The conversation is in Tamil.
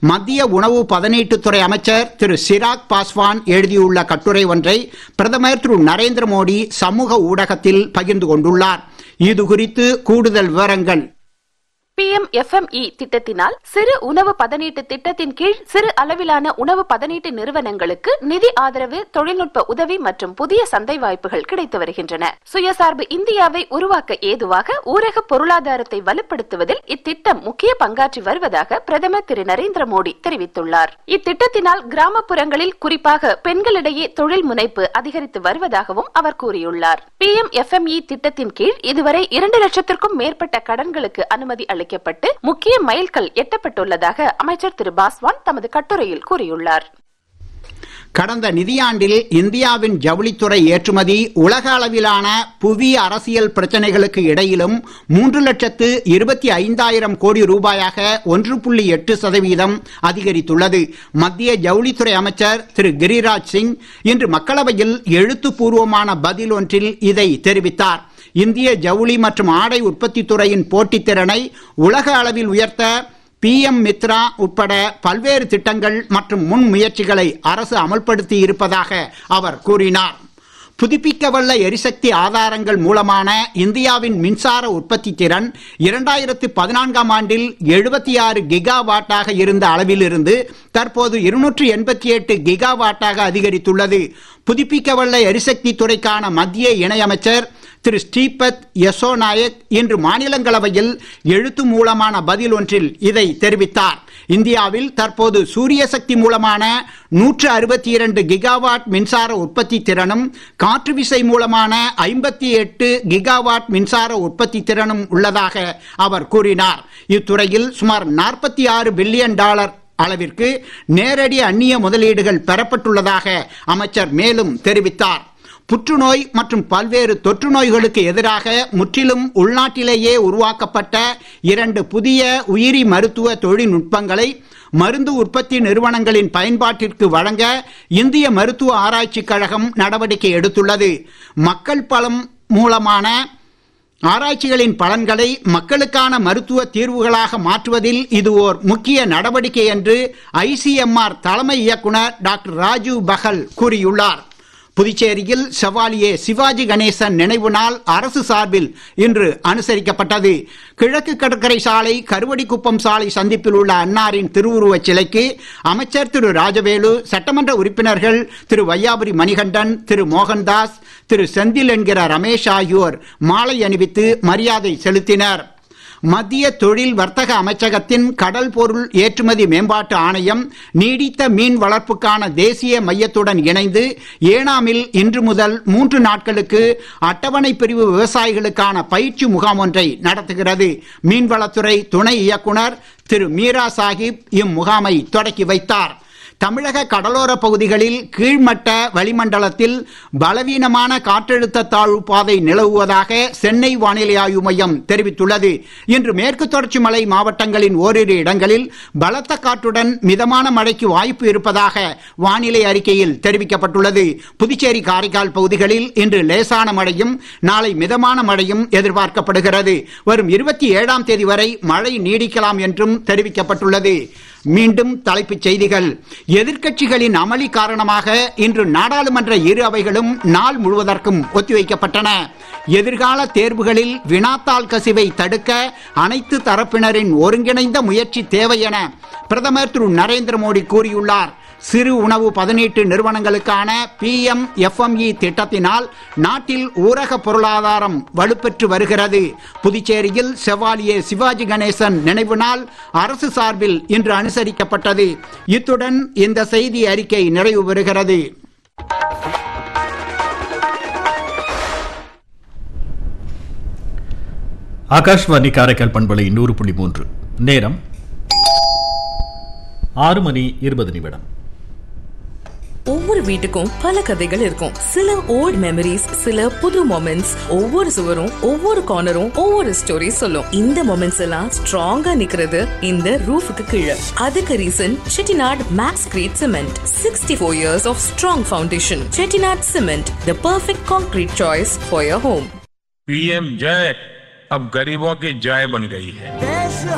மத்திய உணவு பதனீட்டுத்துறை அமைச்சர் திரு சிராக் பாஸ்வான் எழுதியுள்ள கட்டுரை ஒன்றை பிரதமர் திரு நரேந்திர மோடி சமூக ஊடகத்தில் பகிர்ந்து கொண்டுள்ளார் இது குறித்து கூடுதல் விவரங்கள் பிஎம் எஃப்எம்இ திட்டத்தினால் சிறு உணவு பதனீட்டு திட்டத்தின் கீழ் சிறு அளவிலான உணவு பதனீட்டு நிறுவனங்களுக்கு நிதி ஆதரவு தொழில்நுட்ப உதவி மற்றும் புதிய சந்தை வாய்ப்புகள் கிடைத்து வருகின்றன சுயசார்பு இந்தியாவை உருவாக்க ஏதுவாக ஊரக பொருளாதாரத்தை வலுப்படுத்துவதில் இத்திட்டம் முக்கிய பங்காற்றி வருவதாக பிரதமர் திரு நரேந்திர மோடி தெரிவித்துள்ளார் இத்திட்டத்தினால் கிராமப்புறங்களில் குறிப்பாக பெண்களிடையே தொழில் முனைப்பு அதிகரித்து வருவதாகவும் அவர் கூறியுள்ளார் பிஎம் எஃப்எம்இ திட்டத்தின் கீழ் இதுவரை இரண்டு லட்சத்திற்கும் மேற்பட்ட கடன்களுக்கு அனுமதி அளிக்கப்பட்டு முக்கிய மைல்கல் எட்டப்பட்டுள்ளதாக அமைச்சர் திரு பாஸ்வான் தமது கட்டுரையில் கூறியுள்ளார் கடந்த நிதியாண்டில் இந்தியாவின் ஜவுளித்துறை ஏற்றுமதி உலக அளவிலான புவி அரசியல் பிரச்சனைகளுக்கு இடையிலும் மூன்று லட்சத்து இருபத்தி ஐந்தாயிரம் கோடி ரூபாயாக ஒன்று புள்ளி எட்டு சதவீதம் அதிகரித்துள்ளது மத்திய ஜவுளித்துறை அமைச்சர் திரு கிரிராஜ் சிங் இன்று மக்களவையில் எழுத்துப்பூர்வமான பதில் ஒன்றில் இதை தெரிவித்தார் இந்திய ஜவுளி மற்றும் ஆடை உற்பத்தித் துறையின் போட்டித்திறனை உலக அளவில் உயர்த்த பிஎம் மித்ரா உட்பட பல்வேறு திட்டங்கள் மற்றும் முன் முயற்சிகளை அரசு அமல்படுத்தி இருப்பதாக அவர் கூறினார் புதுப்பிக்கவல்ல எரிசக்தி ஆதாரங்கள் மூலமான இந்தியாவின் மின்சார உற்பத்தி திறன் இரண்டாயிரத்து பதினான்காம் ஆண்டில் எழுபத்தி ஆறு கிகா வாட்டாக இருந்த அளவிலிருந்து தற்போது இருநூற்று எண்பத்தி எட்டு கிகா வாட்டாக அதிகரித்துள்ளது புதுப்பிக்கவல்ல எரிசக்தி துறைக்கான மத்திய இணையமைச்சர் திரு ஸ்ரீபத் யசோ நாயக் இன்று மாநிலங்களவையில் எழுத்து மூலமான பதில் ஒன்றில் இதை தெரிவித்தார் இந்தியாவில் தற்போது சூரிய சக்தி மூலமான நூற்று அறுபத்தி இரண்டு கிகாவாட் மின்சார உற்பத்தி திறனும் காற்று விசை மூலமான ஐம்பத்தி எட்டு கிகாவாட் மின்சார உற்பத்தி திறனும் உள்ளதாக அவர் கூறினார் இத்துறையில் சுமார் நாற்பத்தி ஆறு பில்லியன் டாலர் அளவிற்கு நேரடி அந்நிய முதலீடுகள் பெறப்பட்டுள்ளதாக அமைச்சர் மேலும் தெரிவித்தார் புற்றுநோய் மற்றும் பல்வேறு தொற்று நோய்களுக்கு எதிராக முற்றிலும் உள்நாட்டிலேயே உருவாக்கப்பட்ட இரண்டு புதிய உயிரி மருத்துவ தொழில்நுட்பங்களை மருந்து உற்பத்தி நிறுவனங்களின் பயன்பாட்டிற்கு வழங்க இந்திய மருத்துவ ஆராய்ச்சிக் கழகம் நடவடிக்கை எடுத்துள்ளது மக்கள் பலம் மூலமான ஆராய்ச்சிகளின் பலன்களை மக்களுக்கான மருத்துவ தீர்வுகளாக மாற்றுவதில் இது ஓர் முக்கிய நடவடிக்கை என்று ஐசிஎம்ஆர் தலைமை இயக்குனர் டாக்டர் ராஜீவ் பகல் கூறியுள்ளார் புதுச்சேரியில் செவாலியே சிவாஜி கணேசன் நினைவு நாள் அரசு சார்பில் இன்று அனுசரிக்கப்பட்டது கிழக்கு கடற்கரை சாலை கருவடிக்குப்பம் சாலை சந்திப்பில் உள்ள அன்னாரின் திருவுருவச் சிலைக்கு அமைச்சர் திரு ராஜவேலு சட்டமன்ற உறுப்பினர்கள் திரு வையாபுரி மணிகண்டன் திரு மோகன்தாஸ் திரு செந்தில் என்கிற ரமேஷ் ஆகியோர் மாலை அணிவித்து மரியாதை செலுத்தினர் மத்திய தொழில் வர்த்தக அமைச்சகத்தின் கடல் பொருள் ஏற்றுமதி மேம்பாட்டு ஆணையம் நீடித்த மீன் வளர்ப்புக்கான தேசிய மையத்துடன் இணைந்து ஏனாமில் இன்று முதல் மூன்று நாட்களுக்கு அட்டவணை பிரிவு விவசாயிகளுக்கான பயிற்சி முகாம் ஒன்றை நடத்துகிறது மீன்வளத்துறை துணை இயக்குனர் திரு மீரா சாஹிப் இம்முகாமை தொடக்கி வைத்தார் தமிழக கடலோர பகுதிகளில் கீழ்மட்ட வளிமண்டலத்தில் பலவீனமான காற்றழுத்த தாழ்வு பாதை நிலவுவதாக சென்னை வானிலை ஆய்வு மையம் தெரிவித்துள்ளது இன்று மேற்கு தொடர்ச்சி மலை மாவட்டங்களின் ஓரிரு இடங்களில் பலத்த காற்றுடன் மிதமான மழைக்கு வாய்ப்பு இருப்பதாக வானிலை அறிக்கையில் தெரிவிக்கப்பட்டுள்ளது புதுச்சேரி காரைக்கால் பகுதிகளில் இன்று லேசான மழையும் நாளை மிதமான மழையும் எதிர்பார்க்கப்படுகிறது வரும் இருபத்தி ஏழாம் தேதி வரை மழை நீடிக்கலாம் என்றும் தெரிவிக்கப்பட்டுள்ளது மீண்டும் தலைப்புச் செய்திகள் எதிர்க்கட்சிகளின் அமளி காரணமாக இன்று நாடாளுமன்ற இரு அவைகளும் நாள் முழுவதற்கும் ஒத்திவைக்கப்பட்டன எதிர்கால தேர்வுகளில் வினாத்தாள் கசிவை தடுக்க அனைத்து தரப்பினரின் ஒருங்கிணைந்த முயற்சி தேவை என பிரதமர் திரு நரேந்திர மோடி கூறியுள்ளார் சிறு உணவு பதனீட்டு நிறுவனங்களுக்கான பிஎம் எஃப்எம்இ திட்டத்தினால் நாட்டில் ஊரக பொருளாதாரம் வலுப்பெற்று வருகிறது புதுச்சேரியில் செவாலியே சிவாஜி கணேசன் நினைவு நாள் அரசு சார்பில் இன்று அனுசரிக்கப்பட்டது இத்துடன் இந்த செய்தி அறிக்கை நிறைவு பெறுகிறது ஆகாஷ்வாணி காரைக்கால் பண்பலை நூறு புள்ளி மூன்று நேரம் ஆறு மணி இருபது நிமிடம் ஒவ்வொரு வீட்டுக்கும் பல கதைகள் இருக்கும் சில ஓல்ட் மெமரிஸ் சில புது மொமெண்ட்ஸ் ஒவ்வொரு சுவரும் ஒவ்வொரு கார்னரும் ஒவ்வொரு ஸ்டோரி சொல்லும் இந்த மொமெண்ட்ஸ் எல்லாம் ஸ்ட்ராங்கா நிக்கிறது இந்த ரூஃபுக்கு கீழே அதுக்கு reason Chettinad max crete cement sixty four years of strong foundation Chettinad cement the perfect concrete choice for your home PM जय अब गरीबों की जय बन गई है